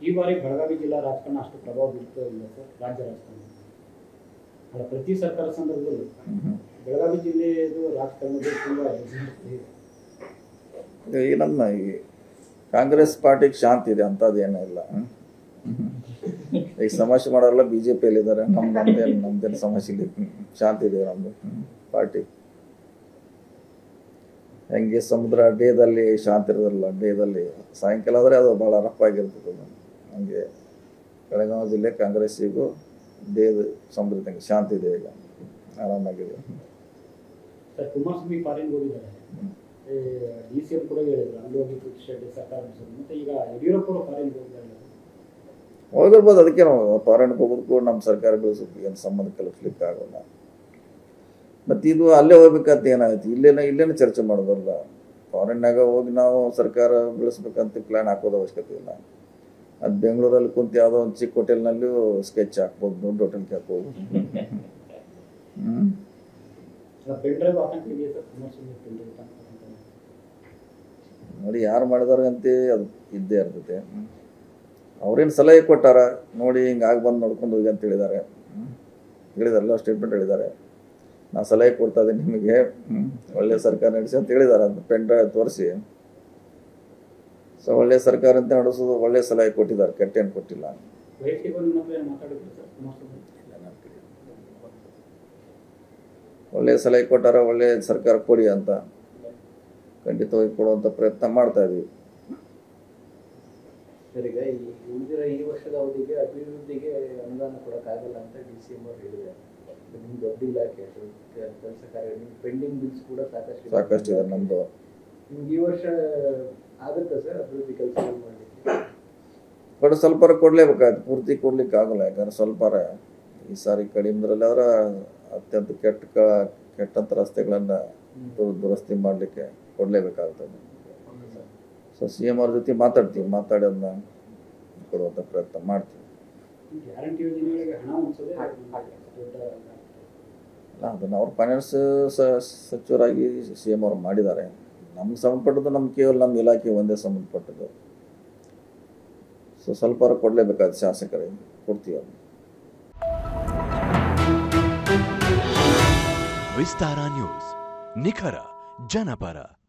ಈ ಬಾರಿ ಬೆಳಗಾವಿ ಜಿಲ್ಲಾ ರಾಜಕಾರಣ ಅಷ್ಟು ಪ್ರಭಾವ ಬೀಳ್ತಾ ಇಲ್ಲ ಸರ್ ರಾಜ್ಯ ರಾಜಕಾರಣ ಅಲ್ಲ ಪ್ರತಿ ಸರ್ಕಾರ ಸಂದರ್ಭದಲ್ಲೂ ಬೆಳಗಾವಿ ಜಿಲ್ಲೆಯದು ರಾಜಕಾರಣದಲ್ಲಿ ತುಂಬ ಈ ನಮ್ಮ ಈ ಕಾಂಗ್ರೆಸ್ ಪಾರ್ಟಿಗೆ ಶಾಂತಿ ಇದೆ ಅಂಥದ್ದು ಏನೂ ಇಲ್ಲ ಹ್ಮ್? ಈಗ ಸಮಸ್ಯೆ ಮಾಡೋರೆಲ್ಲ ಬಿ ಜೆ ಪಿಯಲ್ಲಿ ಇದ್ದಾರೆ ನಮ್ಮ ನಮ್ದೇನು ನಮ್ದೇನು ಸಮಸ್ಯೆ ಇಲ್ಲ ಹ್ಮ್. ಶಾಂತಿ ಇದೆ ನಮ್ಮದು ಪಾರ್ಟಿ ಹೆಂಗೆ ಸಮುದ್ರ ಡೇದಲ್ಲಿ ಶಾಂತಿ ಇರೋದಿಲ್ಲ ಡೇದಲ್ಲಿ ಸಾಯಂಕಾಲ ಆದರೆ ಅದು ಭಾಳ ರಫ್ ಆಗಿರ್ತದೆ ಅದು. ಹಂಗೆ ಬೆಳಗಾವಿ ಜಿಲ್ಲೆ ಕಾಂಗ್ರೆಸ್ಸಿಗೂ ಡೇದ ಸಮುದ್ರ ತನಕ ಶಾಂತಿ ಇದೆ ಈಗ ಆರಾಮಾಗಿದೆ ಸರ್ ಕುಮಾರಸ್ವಾಮಿ ಫಾರಿನ್ಗೆ ಹೋಗಿದ್ದಾರೆ ಡಿ ಸಿ ಎಂ ಕೂಡ ಹೇಳಿದ್ರು ಅಲ್ಲಿ ಹೋಗಿ ಕೃಷಿ ಶೆಟ್ಟಿ ಸರ್ಕಾರ ನಡೆಸೋದು ಮತ್ತೆ ಈಗ ಯಡಿಯೂರಪ್ಪ ಅವರು ಫಾರಿನ್ಗೆ ಹೋಗಿದ್ದಾರೆ ಹೋಗಿರ್ಬೋದು ಅದಕ್ಕೆ ನಾವು ಫಾರಿನ್ಗೆ ಹೋಗೋದಕ್ಕೂ ನಮ್ಮ ಸರ್ಕಾರ ಬೆಳೆಸೋದಕ್ಕೂ ಏನು ಸಂಬಂಧ ಕಲ್ಪಿಸ್ಲಿಕ್ಕೆ ಆಗೋಲ್ಲ ಮತ್ತು ಇದು ಅಲ್ಲೇ ಹೋಗ್ಬೇಕಂತ ಏನಾಯ್ತು ಇಲ್ಲೇನ ಇಲ್ಲೇನೆ ಚರ್ಚೆ ಮಾಡೋದಲ್ಲ ಫಾರಿನ್ನಾಗ ಹೋಗಿ ನಾವು ಸರ್ಕಾರ ಬೆಳೆಸ್ಬೇಕಂತ ಪ್ಲ್ಯಾನ್ ಹಾಕೋದು ಅವಶ್ಯಕತೆ ಇಲ್ಲ ಅದು ಬೆಂಗಳೂರಲ್ಲಿ ಕುಂತು ಯಾವುದೋ ಒಂದು ಚಿಕ್ಕ ಹೋಟೆಲ್ನಲ್ಲೂ ಸ್ಕೆಚ್ ಹಾಕ್ಬೋದು ದೊಡ್ಡ ಹೋಟೆಲ್ಗೆ ಹಾಕ್ಬೋದು ಹ್ಞೂ ಪೆನ್ ಡ್ರೈವ್ ಆತಂಕ ಇದೆಯಾ ಸರ್ ಕುಮಾರಸ್ವಾಮಿ ಪೆನ್ ಡ್ರೈವ್ ಆತಂಕ ನೋಡಿ ಯಾರು ಮಾಡಿದಾರೆ ಅಂತ ಅದು ಇದ್ದೇ ಇರ್ತೈತೆ ಅವ್ರೇನು ಸಲಹೆ ಕೊಟ್ಟಾರ ನೋಡಿ ಹಿಂಗೆ ಆಗಿ ಬಂದು ನೋಡ್ಕೊಂಡು ಹೋಗಿ ಅಂತ ಹೇಳಿದ್ದಾರೆ ಹ್ಮ್. ಹೇಳಿದಾರಲ್ಲ ಸ್ಟೇಟ್ಮೆಂಟ್ ಹೇಳಿದ್ದಾರೆ ನಾ ಸಲಹೆ ಕೊಡ್ತಾ ಇದ್ದೀನಿ ನಿಮಗೆ ಹ್ಮ್, ಒಳ್ಳೆ ಸರ್ಕಾರ ನಡೆಸಿ ಅಂತ ಹೇಳಿದ್ದಾರೆ ಅಂತ ಪೆನ್ ಡ್ರೈವ್ ತೋರಿಸಿ ಸೊ ಒಳ್ಳೆ ಸರ್ಕಾರ ಅಂತ ನಡೆಸೋದು ಒಳ್ಳೆ ಸಲಹೆ ಕೊಟ್ಟಿದ್ದಾರೆ ಕೆಟ್ಟೇನು ಕೊಟ್ಟಿಲ್ಲ ವೈಯಕ್ತಿಕವಾಗಿ ನಿಮ್ಮ ಹತ್ರ ಏನು ಮಾತಾಡಿದ್ರು ಸರ್ ಕುಮಾರಸ್ವಾಮಿ ಒಳ್ಳೆ ಸಲಹೆ ಕೊಟ್ಟಾರ ಒಳ್ಳೆ ಸರ್ಕಾರ ಕೊಡಿ ಅಂತ ಖಂಡಿತವಾಗಿ ಕೊಡುವಂಥ ಪ್ರಯತ್ನ ಮಾಡ್ತಾ ಇದೀವಿ ಸರ್ ಈಗ ಈ ಉಳಿದಿರೋ ಈ ವರ್ಷದ ಅವಧಿಗೆ ಅಭಿವೃದ್ಧಿಗೆ ಅನುದಾನ ಕೊಡೋಕ್ಕಾಗಲ್ಲ ಅಂತ ಡಿ ಸಿ ಎಂ ಅವ್ರು ಹೇಳಿದ್ದಾರೆ ನಿಮ್ಗೆ ದೊಡ್ಡ ಇಲಾಖೆ ಕೆಲಸ ಕಾರ್ಯ ನಿಮ್ಗೆ ಪೆಂಡಿಂಗ್ ಬಿಲ್ಸ್ ಕೂಡ ಸಾಕಷ್ಟು ಇದೆ. ಸಾಕಷ್ಟು ಇದೆ ನಮ್ಮದು ನಿಮ್ಗೆ ಈ ವರ್ಷ ಆಗುತ್ತಾ ಸರ್ ಅಭಿವೃದ್ಧಿ ಕೆಲಸ ಮಾಡಲಿಕ್ಕೆ ಬಟ್ ಸ್ವಲ್ಪಾರ ಕೊಡ್ಲೇಬೇಕಾಯ್ತು ಪೂರ್ತಿ ಕೊಡ್ಲಿಕ್ಕೆ ಆಗಲ್ಲ ಯಾಕಂದ್ರೆ ಸ್ವಲ್ಪಾರ ಈ ಸಾರಿ ಕಡಿಮೆದ್ರಲ್ಲಿ ಆದ್ರೆ ಅತ್ಯಂತ ಕೆಟ್ಟ ಕ ಕೆಟ್ಟಂಥ ರಸ್ತೆಗಳನ್ನು ದುರ್- ದುರಸ್ತಿ ಮಾಡಲಿಕ್ಕೆ ಕೊಡಲೇಬೇಕಾಗ್ತದೆ ಸೊ ಸಿ ಎಮ್ ಅವ್ರ ಜೊತೆ ಮಾತಾಡ್ತೀವಿ ಮಾತಾಡಿ ಅದನ್ನ ಕೊಡುವಂಥ ಪ್ರಯತ್ನ ಮಾಡ್ತೀವಿ ಗ್ಯಾರಂಟಿ ಯೋಜನೆಗಳಿಗೆ ಹಣ ಹೊಂದಿಸೋದೇ ದೊಡ್ಡ ಅಲ್ಲ ಅದನ್ನು ಅವ್ರು ಫೈನಾನ್ಸ್ ಸಚಿವರಾಗಿ ಸಿ ಎಮ್ ಅವ್ರು ಮಾಡಿದ್ದಾರೆ ನಮ್ಗೆ ಸಂಬಂಧಪಟ್ಟದ್ದು ನಮ್ಮ ಕೇವಲ ನಮ್ಮ ಇಲಾಖೆ ಒಂದೇ ಸಂಬಂಧಪಟ್ಟದ್ದು ಸೊ ಸ್ವಲ್ಪ ಕೊಡಲೇಬೇಕಾದ ಶಾಸಕರಿಗೆ ಕೊಡ್ತೀವಿ ಅದನ್ನ ವಿಸ್ತಾರ ನ್ಯೂಸ್ ನಿಖರ ಜನಪರ